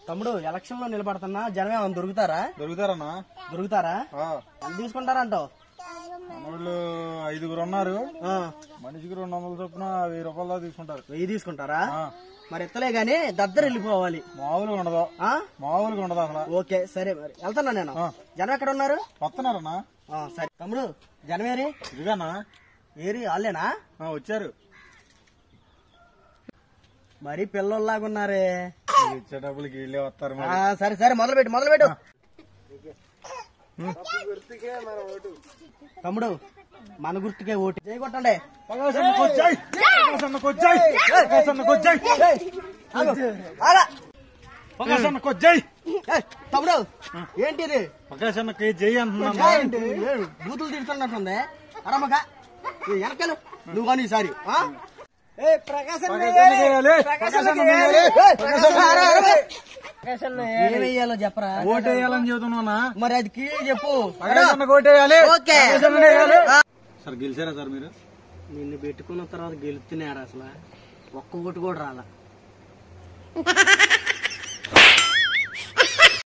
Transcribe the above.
తమ్ముడు ఎలక్షన్ లో నిలబడుతున్నా జనం ఏమైనా దొరుకుతారా దొరుకుతారన్నా దొరుకుతారా ఆ, ఎంత తీసుకుంటారంటావు మనోళ్ళు ఐదుగురు ఉన్నారు ఆ, మనిషికి రెండు వందల చొప్పున వెయ్యి రూపాయల దాకా తీసుకుంటారు వెయ్యి తీసుకుంటారా ఆ, మరి ఎత్తలే గాని దద్దరు వెళ్ళిపోవాలి మామూలుగా ఉండదు ఆ మామూలుగా ఉండదు అసలు ఓకే సరే మరి వెళ్తున్నా నేను ఆ. జనం ఎక్కడ ఉన్నారు వస్తున్నారన్నా ఆ, సరే తమ్ముడు జనమేరి ఇదిగానా ఏరి వాళ్ళేనా ఆ, వచ్చారు మరి పిల్లల్లాగా ఉన్నారే మీరు ఇచ్చే డబ్బులకి వీళ్ళే వస్తారు ఆ, మరి సరే సరే మొదలు పెట్టు మొదలు పెట్టు తమ్ముడు మన గుర్తుకే ఓటు జై కొట్టండి పగాసన్నకు వచ్చాయి పగాసన్నకు వచ్చాయి పగాసన్నకు వచ్చాయి ఆగు. ఆగా. పగాసన్నకు వచ్చాయి ఏయ్, తమ్ముడు ఏంటిది పగాసన్నకి జై అంటున్నా ఏంటి ఏ, బూతులు తిడుతున్నట్టుంది అరమ్మక వెనకలు నువ్వు కానీ ఈసారి ఆ? పగాసన్నకి వేయాలి. పగాసన్నకి వేయాలి. ఏం వెయ్యాలో చెప్పరా ఓటు వేయాలని చెబుతున్నా మరి అది కీ చెప్పు పగాసన్నకు ఓటు వేయాలి ఓకే పగాసన్నకి వేయాలి. సార్ గెలిచారా సార్ మీరు నిన్ను పెట్టుకున్న తర్వాత గెలుతున్నారా అసలు ఒక్క ఓటు కూడా రాలా